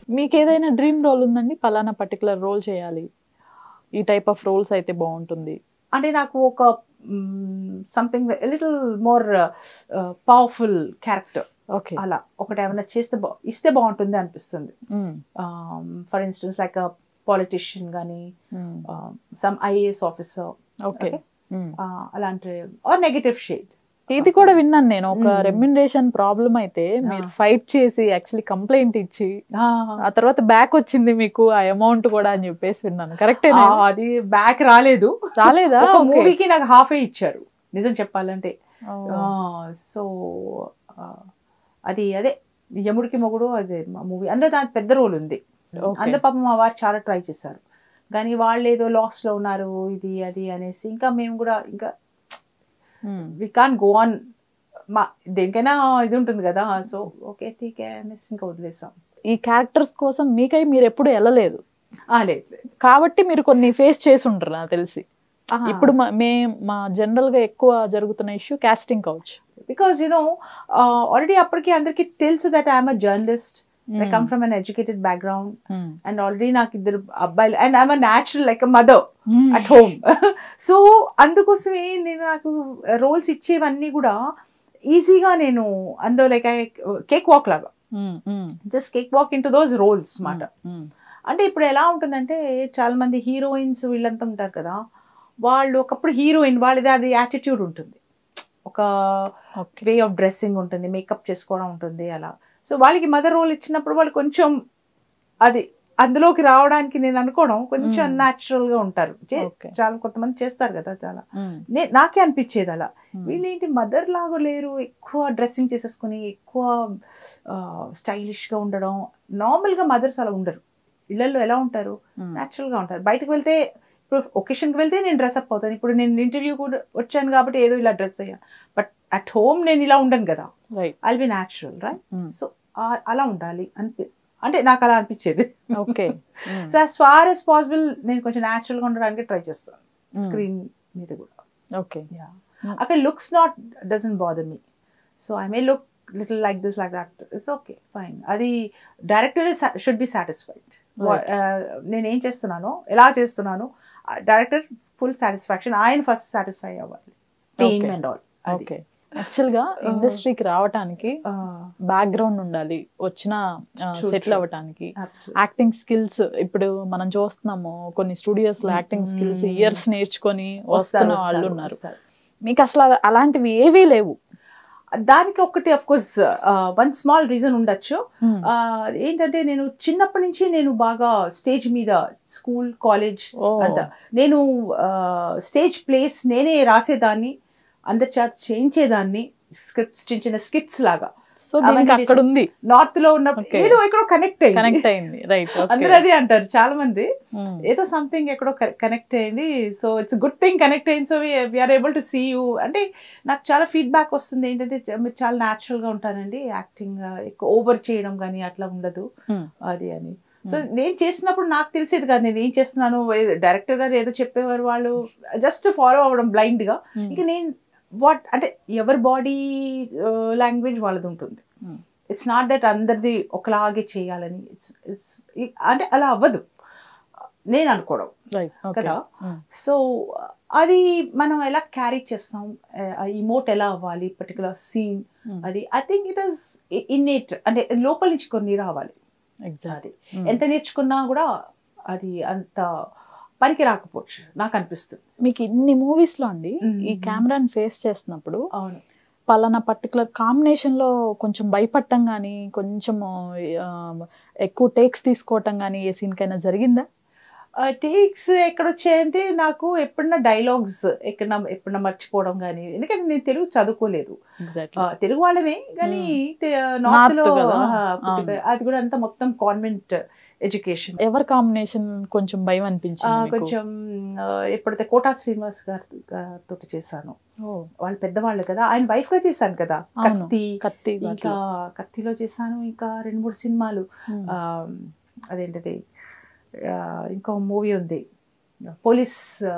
మీకు ఏదైనా dream role ఉందండి పలానా పర్టికులర్ రోల్ చేయాలి ఈ టైప్ ఆఫ్ రోల్స్ అయితే బాగుంటుంది అంటే నాకు ఒక something little more powerful character okay అలా ఒకటి ఏమైనా చేస్తే బా ఇస్తే బాగుంటుంది అనిపిస్తుంది ఫర్ ఇన్స్టెన్స్ లైక్ పాలిటిషియన్ కానీ సమ్ ఐఏఎస్ ఆఫీసర్ ఓకే అలాంటి ఆర్ నెగటివ్ షేడ్ ఇది కూడా విన్నాను నేను ఒక Mm. రెమ్యునరేషన్ ప్రాబ్లం అయితే మీరు Ah. ఫైట్ చేసి యాక్చువల్లీ కంప్లైంట్ ఇచ్చి ఆ తర్వాత బ్యాక్ వచ్చింది మీకు ఆ అమౌంట్ కూడా అని చెప్పేసి విన్నాను కరెక్టే అది బ్యాక్ రాలేదు రాలేదా ఒక Okay. మూవీకి నాకు హాఫే ఇచ్చారు నిజం చెప్పాలంటే Oh. సో అది అదే యముడికి మొగుడు అదే మూవీ అందులో దాని పెద్ద రోల్ ఉంది Okay. అందరు పాపం మా వారు చాలా ట్రై చేశారు కానీ వాళ్ళు ఏదో లాస్ లో ఉన్నారు ఇది అది అనేసి ఇంకా మేము కూడా ఇంకా Hmm. We can go on మా దేనికైనా ఇది ఉంటుంది కదా సో ఓకే ఠీకే అనేసి ఇంకా వదిలేసాం ఈ క్యారెక్టర్స్ కోసం మీకై మీరు ఎప్పుడు వెళ్ళలేదు ఆ, లేదు లేదు. కాబట్టి మీరు కొన్ని ఫేస్ చేసి ఉంటారు నాకు తెలిసి ఆహా. ఇప్పుడు మా- మే మా జనరల్ గా ఎక్కువ జరుగుతున్న issue casting couch because you know already అప్పటికి అందరికి తెలుసు that I'm a journalist I come from an educated background and already నాకు ఇద్దరు అబ్బాయిలు and I'm a natural like a mother at home so అందుకోసమే నేను నాకు రోల్స్ ఇచ్చేవన్నీ కూడా ఈజీగా నేను అందులో లైక్ కేక్ వాక్ లాగా just cake walk into those roles మాట అంటే ఇప్పుడు ఎలా ఉంటుందంటే చాలా మంది హీరోయిన్స్ వీళ్ళంతా ఉంటారు కదా వాళ్ళు ఒకప్పుడు హీరోయిన్ వాళ్ళది అది యాటిట్యూడ్ ఉంటుంది ఒక ఓకే వే ఆఫ్ డ్రెస్సింగ్ ఉంటుంది మేకప్ చేసుకోవడం ఉంటుంది అలా సో వాళ్ళకి మదర్ రోల్ ఇచ్చినప్పుడు వాళ్ళు కొంచెం అది అందులోకి రావడానికి నేను అనుకోవడం కొంచెం Mm. న్యాచురల్ గా ఉంటారు చే- Okay. చాలా కొంతమంది చేస్తారు కదా చాలా నే- నాకే అనిపించేది అలా వీళ్ళేంటి మదర్ లాగా లేరు ఎక్కువ డ్రెస్సింగ్ చేసేసుకుని ఎక్కువ స్టైలిష్ గా ఉండడం నార్మల్ గా మదర్స్ అలా ఉండరు ఇళ్లలో ఎలా ఉంటారు న్యాచురల్ గా ఉంటారు బయటకు వెళ్తే ఇప్పుడు occasion కి వెళ్తే నేను డ్రెస్ అప్ అవుతాను ఇప్పుడు నేను ఇంటర్వ్యూ కూడా వచ్చాను కాబట్టి ఏదో ఇలా డ్రెస్ అయ్యాను బట్ అట్ హోమ్ నేను ఇలా ఉండను కదా right I'll be natural right so అలా ఉండాలి అనిపి అంటే నాకు అలా అనిపించేది okay so as far as possible నేను కొంచెం natural గా ఉండడానికి ట్రై చేస్తాను Mm. స్క్రీన్ మీద కూడా ఓకే Yeah. Mm. అక్కడ looks not doesn't bother me so I may look little like this like that it's okay fine అది director should be satisfied Right. నేను ఏం చేస్తున్నానో ఎలా చేస్తున్నాను డైరెక్టర్ ఫుల్ సాటిస్ఫాక్షన్ ఆయన ఫస్ట్ సాటిస్ఫై అవ్వాలి team Okay. And all okay actual గా ఇండస్ట్రీకి రావటానికి బ్యాక్గ్రౌండ్ ఉండాలి వచ్చిన True, సెటిల్ true. అవ్వటానికి యాక్టింగ్ స్కిల్స్ ఇప్పుడు మనం చూస్తున్నాము కొన్ని స్టూడియోస్ లో యాక్టింగ్ స్కిల్స్ Mm. ఇయర్స్ నేర్చుకొని వస్తారు వస్తున్న వాళ్ళు వస్తారు, ఉన్నారు వస్తారు. మీకు అసలు అలా- అలాంటివి ఏవీ లేవు దానికి ఒకటి of course one small reason ఉండొచ్చు ఆ, ఏంటంటే నేను చిన్నప్పటి నుంచి నేను బాగా స్టేజ్ మీద స్కూల్ కాలేజ్ ఓ. అంతా నేను స్టేజ్ ప్లేస్ నేనే రాసేదాన్ని అందరి చేత చేయించేదాన్ని స్క్రిప్ట్స్ చిన్న చిన్న స్కిట్స్ లాగా సో అవన్నీ దీనికి అక్కడ ఉంది నార్త్ లో ఉన్నప్పుడు Okay. ఏదో ఎక్కడో కనెక్ట్ అయింది కనెక్ట్ అయింది రైట్ అందరూ అదే అంటారు చాలా మంది ఏదో సంథింగ్ ఎక్కడో కనెక్ట్ అయింది so it's good thing connect అయింది so we are able to see you అంటే నాకు చాలా ఫీడ్బ్యాక్ వస్తుంది ఏంటంటే మీరు చాలా natural గా ఉంటారండి యాక్టింగ్ ఎక్కువ ఓవర్ చేయడం కానీ అట్లా ఉండదు అది అని సో నేను చేస్తున్నప్పుడు నాకు తెలిసేది కాదు నేను ఏం చేస్తున్నాను డైరెక్టర్ గారు ఏదో చెప్పేవారు వాళ్ళు జస్ట్ ఫాలో అవ్వడం blind గా ఇక నేను వాట్ అంటే ఎవరి బాడీ లాంగ్వేజ్ వాళ్ళది ఉంటుంది Hmm. ఇట్స్ నాట్ దట్ అందరిది ఒకలాగే చేయాలని ఇట్స్ ఇట్స్ అంటే అలా అవ్వదు నేను అనుకోవడం రైట్ కదా సో అది మనం ఎలా క్యారీ చేస్తాం ఇమోట్ ఎలా అవ్వాలి పర్టికులర్ సీన్ అది I think it is innate అంటే లోపల నుంచి కొన్ని రావాలి ఎగ్జాక్ట్ అది ఎంత నేర్చుకున్నా కూడా అది అంత పనికి రాకపోవచ్చు నాకు అనిపిస్తుంది మీకు ఇన్ని మూవీస్ లో అండి Mm. ఈ కెమెరాని ఫేస్ చేస్తున్నప్పుడు అవును పలానా పర్టికులర్ కాంబినేషన్ లో కొంచెం భయపడటం కానీ కొంచెం ఆ, ఎక్కువ టేక్స్ తీసుకోవటం కానీ ఏ సీన్ కైనా జరిగిందా టేక్స్ ఎక్కడ వచ్చాయంటే నాకు ఎప్పుడన్నా డైలాగ్స్ ఎక్కడ ఎప్పుడన్నా మర్చిపోవడం కానీ ఎందుకంటే నేను తెలుగు చదువుకోలేదు ఎగ్జాక్ట్లీ ఆ, తెలుగు వాళ్ళమే కానీ North నార్త్ లో కదా. ఆహా, పుట్టిన- అవును. అది కూడా అంతా మొత్తం కాన్వెంట్ ఎడ్యుకేషన్ ఎవరి కాంబినేషన్ కొంచెం భయం అనిపించింది మీకు? కొంచెం ఆ, ఎప్పుడైతే కోటా శ్రీనివాస్ గారి గారితో చేశాను ఓ, వాళ్ళు పెద్దవాళ్ళు కదా ఆయన వైఫ్ గా చేశాను కదా అవును. కత్తి కత్తి ఇంకా కత్తిలో చేశాను ఇంకా రెండు మూడు సినిమాలు Hmm. ఆ, అదేంటిది ఆ, ఇంకో మూవీ ఉంది పోలీస్ ఆ,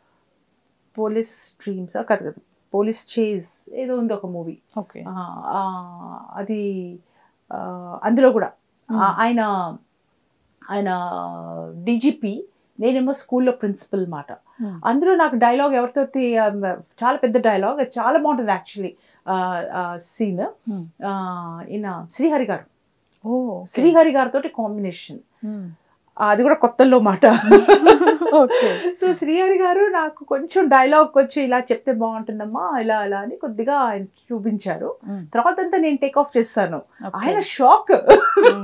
పోలీస్ డ్రీమ్స్ కాదు కదా పోలీస్ చేజ్ ఏదో ఉంది ఒక మూవీ ఓకే అది ఆ, అందులో కూడా ఆ- ఆయన ఆయన డీజీపీ నేనేమో స్కూల్లో ప్రిన్సిపల్ మాట Hmm. అందులో నాకు డైలాగ్ ఎవరితోటి ఆ, చాలా పెద్ద డైలాగ్ అది చాలా బాగుంటుంది యాక్చువల్లీ సీన్ Hmm. ఈయన శ్రీహరి గారు ఓ శ్రీహరి గారితో కాంబినేషన్ Hmm. అది కూడా కొత్తల్లో మాట ఓకే సో శ్రీహరి గారు నాకు కొంచెం డైలాగ్ వచ్చి ఇలా చెప్తే బాగుంటుందమ్మా ఇలా ఇలా అని కొద్దిగా ఆయన చూపించారు Hmm. తర్వాత అంతా నేను టేక్ ఆఫ్ చేస్తాను Okay. ఆయన shock Hmm.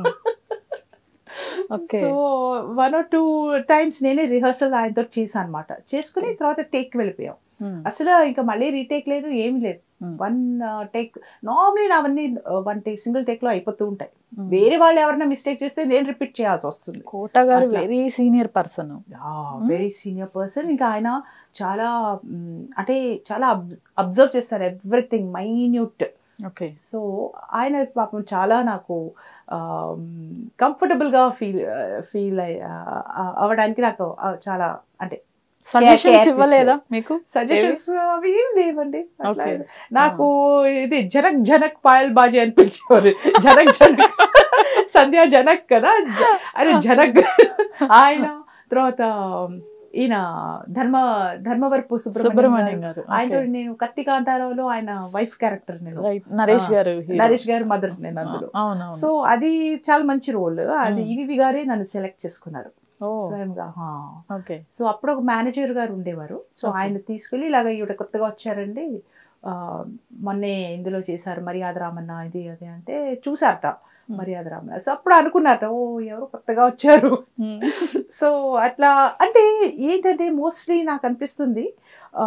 Okay so one or two times నేనే రిహర్సల్ ఆయనతో చేశాను అనమాట చేసుకుని తర్వాత టేక్ వెళ్ళిపోయాం Hmm. అసలు ఇంకా మళ్ళీ రీటేక్ లేదు ఏమీ లేదు Hmm. వన్ టేక్ నార్మలీ నావన్నీ వన్ టేక్ సింగిల్ టేక్ లో అయిపోతూ ఉంటాయి Hmm. వేరే వాళ్ళు ఎవరైనా మిస్టేక్ చేస్తే నేను రిపీట్ చేయాల్సి వస్తుంది కోట గారు అట్లా. Very senior person very senior person ఇంకా ఆయన చాలా మ్, అంటే చాలా అబ్జర్వ్ చేస్తారు ఎవ్రీథింగ్ మైన్యూట్ ఓకే సో ఆయన పాపం చాలా నాకు కంఫర్టబుల్గా ఫీల్ ఫీల్ అవ్వడానికి నాకు ఆ, చాలా అంటే సజెషన్స్ care ఇవ్వలేదా మీకు సజెషన్స్ అవి ఏం లేవండి అట్లా Okay. ఏం- నాకు ఇది జనక్ జనక్ పాయల్ బాజీ అని పిలిచేవారు జనక్ జనక్ సంధ్యా జనక్ కదా జ- అరే జనక్ ఆయన తర్వాత ఈయన ధర్మ ధర్మవరపు సుబ్రహ్మణ్యం సుబ్రహ్మణ్యం గారు. గారు ఆయనతో నేను కత్తి కాంతారావులో ఆయన వైఫ్ క్యారెక్టర్ నేను రైట్ నరేష్ ఆ, గారు hero. నరేష్ గారి మదర్ నేను అందులో అవునవును సో అది చాలా మంచి రోల్ అది Hmm. ఈవి గారే నన్ను సెలెక్ట్ చేసుకున్నారు ఓ స్వయంగా హా. ఓకే సో అప్పుడు ఒక మేనేజర్ గారు ఉండేవారు సో Okay. ఆయన తీసుకెళ్ళి ఇలాగ ఈవిడ కొత్తగా వచ్చారండి ఆ, మొన్నే ఇందులో చేశారు మర్యాద రామన్న ఇది అది అంటే చూసారట మర్యాద రామన్న సో అప్పుడు అనుకున్నారట ఓ ఎవరు కొత్తగా వచ్చారు సో అట్లా అంటే ఏంటంటే మోస్ట్లీ నాకు అనిపిస్తుంది ఆ,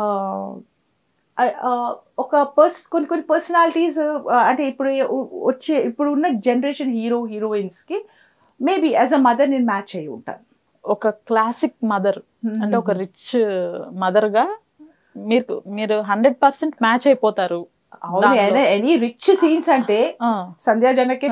ఆ, ఒక పర్స్ కొన్ని కొన్ని పర్సనాలిటీస్ అంటే ఇప్పుడు ఉ- వచ్చే ఇప్పుడు ఉన్న జనరేషన్ హీరో హీరోయిన్స్కి మేబీ యాజ్ అ మదర్ నేను మ్యాచ్ అయ్యి ఉంటాను ఒక క్లాసిక్ మదర్ అంటే ఒక రిచ్ మదర్ గా మీరు మీరు హండ్రెడ్ పర్సెంట్ మ్యాచ్ అయిపోతారు అవును దానిలో. ఎనీ రిచ్ సీన్స్ అంటే ఆ, సంధ్యా జనకే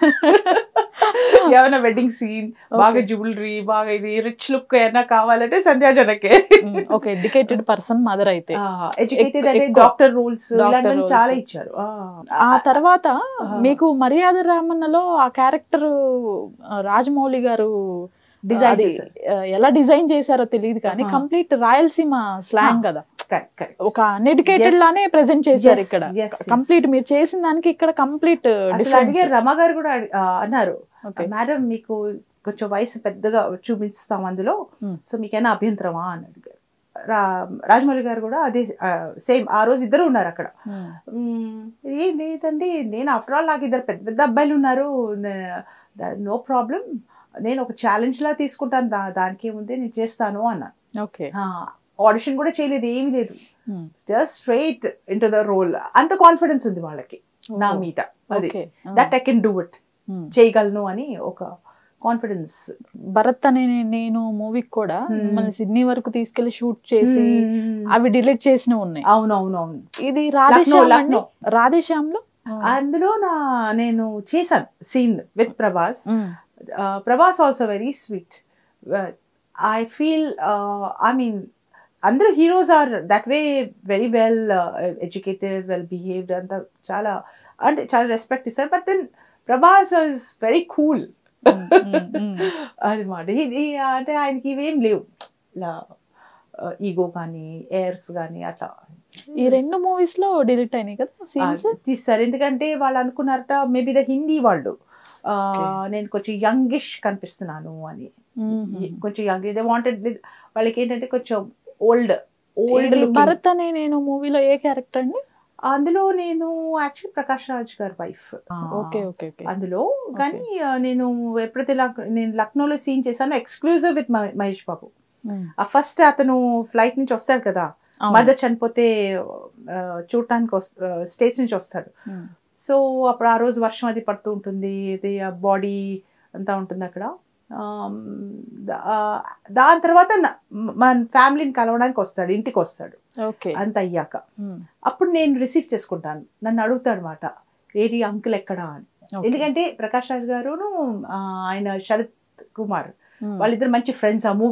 ఏమైనా వెడ్డింగ్ సీన్ బాగా జ్యువెలరీ బాగా ఇది రిచ్ లుక్ ఏమైనా కావాలంటే సంధ్యా జనకే ఉమ్, ఒక ఎడ్యుకేటెడ్ పర్సన్ మదర్ అయితే ఎడ్యుకేటెడ్ ఎక్కు- అంటే ఎక్కువ. డాక్టర్ రూల్స్ Doctor ఇలాంటివన్నీ roles. చాలా ఇచ్చారు ఆ. ఆ తర్వాత ఆ. మీకు మర్యాద రామన్నలో ఆ క్యారెక్టర్ రాజమౌళి గారు Design అది, చేశారు. ఆ, ఎలా డిజైన్ చేశారో తెలియదు కానీ ఆహా. కంప్లీట్ రాయలసీమ స్లాంగ్ కదా Correct, correct. ఒక అన్ఎడ్యుకేటెడ్ Yes. లానే ప్రెజెంట్ చేశారు Yes, ఇక్కడ yes, yes. కంప్లీట్ మీరు చేసిన దానికి ఇక్కడ కంప్లీట్ అసలు అడిగారు రమ గారు కూడా అడి- ఆ, అన్నారు ఓకే మేడం మీకు కొంచెం వయసు పెద్దగా చూపిస్తాం అందులో Hmm. సో మీకైనా అభ్యంతరమా అని అడిగారు రా రాజమౌళి గారు కూడా అదే సేమ్ ఆ రోజు ఇద్దరు ఉన్నారు అక్కడ మ్మ్. ఏం లేదండి నేను ఆఫ్టర్ ఆల్ నాకు ఇద్దరు పెద్ద పెద్ద అబ్బాయిలు ఉన్నారు నో ప్రాబ్లం నేను ఒక ఛాలెంజ్ లా తీసుకుంటాను దా దానికి ఏముంది నేను చేస్తాను అన్నా ఓకే ఆడిషన్ కూడా చేయలేదు ఏమీ లేదు just straight in the role అంత కాన్ఫిడెన్స్ ఉంది వాళ్ళకి నా మీద అది okay that I can do it చేయగలను అని ఒక కాన్ఫిడెన్స్ భరత్ అనే నేను మూవీకి కూడా Hmm. మిమ్మల్ని సిడ్నీ వరకు తీసుకెళ్లి షూట్ చేసి అవి డిలీట్ చేసినవి ఉన్నాయి అవునవునవును ఇది రాధేశ్యామ్ అండి లక్నో. రాధేశ్యామ్ లో అందులో నా నేను చేశాను scene with Prabhas uh, Prabhas also very sweet. Uh, I feel, uh, I mean, అందరూ heroes are that way very well educated well behaved అంత చాలా అంటే చాలా రెస్పెక్ట్ ఇస్తారు but then Prabhas is very cool అదనమాట అంటే ఆయనకి ఇవేం లేవు ఇలా ఈగో కానీ ఎయిర్స్ కానీ అట్లా ఈ రెండు మూవీస్ లో డిలీట్ అయినాయి కదా సీన్స్ ఆ, తీస్తారు ఎందుకంటే వాళ్ళు అనుకున్నారట మేబీ ద హిందీ వాళ్ళు ఆ, నేను కొంచెం యంగిష్ కనిపిస్తున్నాను అని కొంచెం యంగ్ దే వాంటెడ్ వాళ్ళకి ఏంటంటే కొంచెం ఓల్డ్ ఓల్డ్ లుక్ భరత్ అనే నేను మూవీలో ఏ క్యారెక్టర్ అండి అందులో నేను యాక్చువల్ ప్రకాష్ రాజ్ గారి వైఫ్ ఓకే ఓకే ఓకే అందులో కానీ ఆ, నేను ఎప్పుడైతే లక్- నేను లక్నోలో సీన్ చేశాను ఎక్స్క్లూజివ్ విత్ మహేష్ బాబు ఆ ఫస్ట్ అతను ఫ్లైట్ నుంచి వస్తాడు కదా మదర్ చనిపోతే ఆ, చూడటానికి వస్త స్టేజ్ నుంచి వస్తాడు సో అప్పుడు ఆ రోజు వర్షం అది పడుతూ ఉంటుంది ఇది ఆ బాడీ అంతా ఉంటుంది అక్కడ ఆమ్, దా- ఆ, దాని తర్వాత నా- మన ఫ్యామిలీని కలవడానికి వస్తాడు ఇంటికి వస్తాడు ఓకే అంత అయ్యాక అప్పుడు నేను రిసీవ్ చేసుకుంటాను నన్ను అడుగుతాడు అనమాట ఏరి అంకుల్ ఎక్కడా అని ఎందుకంటే ప్రకాష్ రాజ్ గారును ఆ, ఆయన శరత్ కుమార్ వాళ్ళిద్దరు మంచి ఫ్రెండ్స్ ఆ మూవీలో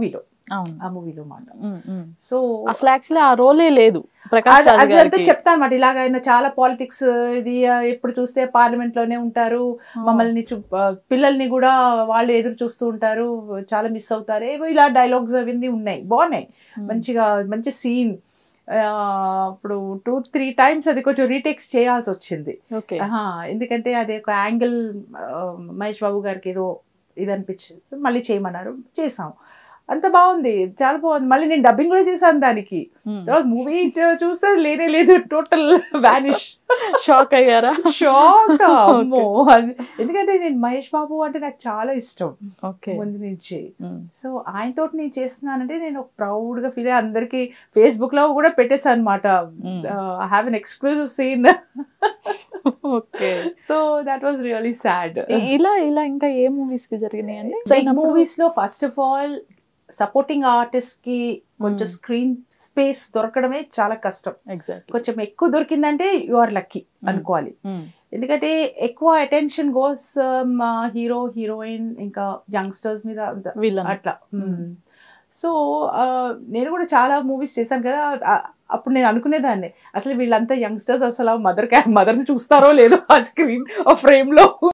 అవును ఆ మూవీలో మాట ఉమ్, ఉమ్. సో అసలు యాక్చువల్లీ ఆ రోలే లేదు ప్రకాష్ అది రాజ్ అదంతా గారికి చెప్తాను అనమాట ఇలాగ ఆయన చాలా పాలిటిక్స్ ఇది ఆ, ఎప్పుడు చూస్తే పార్లమెంట్ లోనే ఉంటారు మమ్మల్ని చూ ఆ, పిల్లల్ని కూడా వాళ్ళు ఎదురు చూస్తూ ఉంటారు చాలా మిస్ అవుతారు ఏవో ఇలా డైలాగ్స్ అవన్నీ ఉన్నాయి బాగున్నాయి ఉమ్. మంచిగా మంచి సీన్ ఇప్పుడు టూ త్రీ టైమ్స్ అది కొంచెం రీటేక్స్ చేయాల్సి వచ్చింది ఓకే ఆహా, ఎందుకంటే అది ఒక యాంగిల్ మహేష్ బాబు గారికి ఏదో ఇది అనిపించింది సో మళ్ళీ చేయమన్నారు చేసాం అంత బాగుంది చాలా బాగుంది మళ్ళీ నేను డబ్బింగ్ కూడా చేశాను దానికి ఉమ్. తర్వాత మూవీ చూస్తే లేనే లేదు టోటల్ వ్యానిష్ షాక్ అయ్యారా షాక్ అమ్మో అది ఎందుకంటే నేను మహేష్ బాబు అంటే నాకు చాలా ఇష్టం ఓకే ముందు నుంచి ఉమ్. సో ఆయనతో నేను చేస్తున్నానంటే నేను ప్రౌడ్ గా ఫీల్ అయ్యి అందరికి ఫేస్బుక్ లో కూడా పెట్టేశాను అనమాట Mm. I have an exclusive scene okay so that was really sad ఇ- ఇలా ఇలా ఇంకా ఏ మూవీస్ కి జరిగినాయి అండి బిగ్ మూవీస్ లో first of all supporting artist కి కొంచెం Mm. స్క్రీన్ స్పేస్ దొరకడమే చాలా కష్టం ఎగ్జాక్ట్ కొంచెం ఎక్కువ దొరికిందంటే యు ఆర్ లక్కీ అనుకోవాలి ఎందుకంటే ఎక్కువ అటెన్షన్ గోస్ హీరో హీరోయిన్ ఇంకా యంగ్స్టర్స్ మీద అంత విలన్ అట్లా సో నేను కూడా చాలా మూవీస్ చేశాను కదా ఆ, అప్పుడు నేను అనుకునేదాన్ని అసలు వీళ్ళంతా యంగ్స్టర్స్ అసలు మదర్ మదర్ని చూస్తారో లేదో ఆ స్క్రీన్ ఆ ఫ్రేమ్ లో